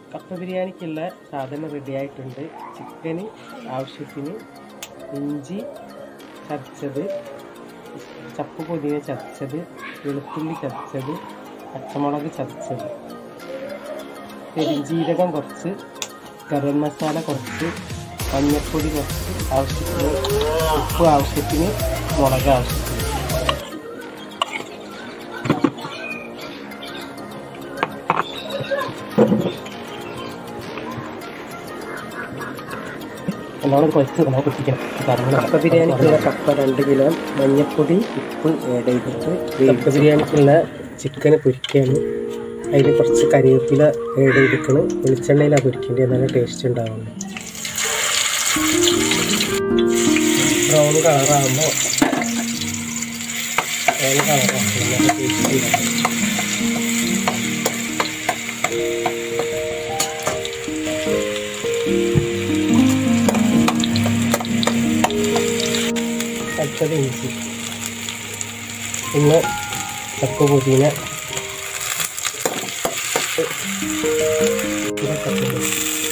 കപ്പ ബിരിയാണിക്കുള്ള സാധനം റെഡി ആയിട്ടുണ്ട് ചിക്കന് ആവശ്യത്തിന് ഇഞ്ചി ചതച്ചത് ചപ്പ് പുതിന ചതച്ചത് വെളുത്തുള്ളി ചതച്ചത് പച്ചമുളക് ചതച്ചത് പെരിഞ്ജീരകം കുറച്ച് ഗരം മസാല കുറച്ച് മഞ്ഞൾപ്പൊടി കുറച്ച് ആവശ്യത്തിന് ഉപ്പ് ആവശ്യത്തിന് മുളക് ആവശ്യത്തിന് നല്ലോണം കുഴച്ച് നമ്മൾ കുത്തിക്കണം കപ്പ ബിരിയാണിക്കുള്ള കപ്പ രണ്ട് കിലോ മഞ്ഞൾപ്പൊടി ഉപ്പ് ആഡ് ചെയ്തിട്ട് കപ്പ ബിരിയാണിക്കുള്ള ചിക്കന് പൊരിക്കുകയാണ് അതിൽ കുറച്ച് കരിവേപ്പില ആഡ് ചെയ്തിരിക്കണം വെളിച്ചെണ്ണയിലാണ് പൊരിക്കേണ്ടത് എന്നാലും ടേസ്റ്റ് ഉണ്ടാവുള്ളൂ ബ്രൗൺ കളറാകുമ്പോൾ ബ്രൗൺ കളറാകുമ്പോൾ നല്ല ടേസ്റ്റ് ഉണ്ടാവും അടുത്തത് ഇഞ്ചി പിന്നെ ചപ്പ് പുതിന ഇതൊക്കെ ഇടും.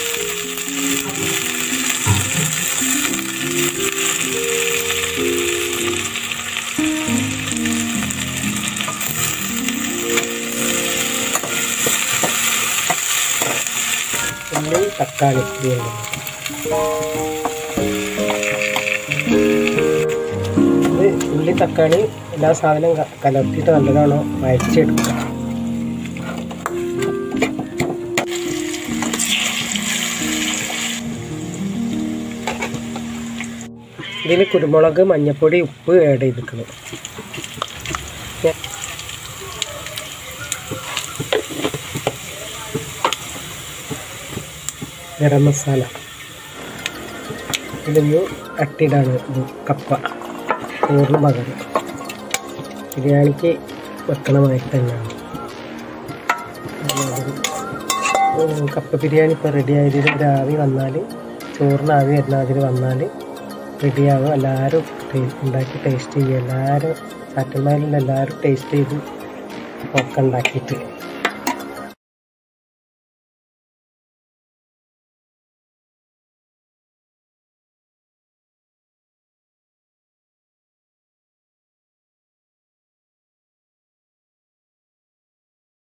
ഉള്ളി തക്കാളി ഇതുകൊണ്ട് ഇത് ഉള്ളി തക്കാളി എല്ലാ സാധനവും ക- കലർത്തിയിട്ട് നല്ലതാണോ വഴച്ചെടുക്കുക ഇതിൽ കുരുമുളക് മഞ്ഞൾപ്പൊടി ഉപ്പ് ആഡ് ചെയ്തിരിക്കണം ഗരം മസാല ഇതൊന്ന് അട്ടിടാണ് ഇത് കപ്പ ചോറിന് പകരം ബിരിയാണിക്ക് വെക്കണമായിട്ട് തന്നെയാണ് അതുമാതിരി, ഉം, കപ്പ ബിരിയാണി ഇപ്പോൾ റെഡി ആയതിൽ ഒരു ആവി വന്നാൽ ചോറിന് ആവി വരുന്ന അതിൽ വന്നാൽ റെഡിയാവും എല്ലാവരും ടേ- ഉണ്ടാക്കി ടേസ്റ്റ് ചെയ്യും എല്ലാവരും ചാറ്റന്മാരിലുള്ള എല്ലാവരും ടേസ്റ്റ് ചെയ്ത് ഒക്കെ ഉണ്ടാക്കിയിട്ട്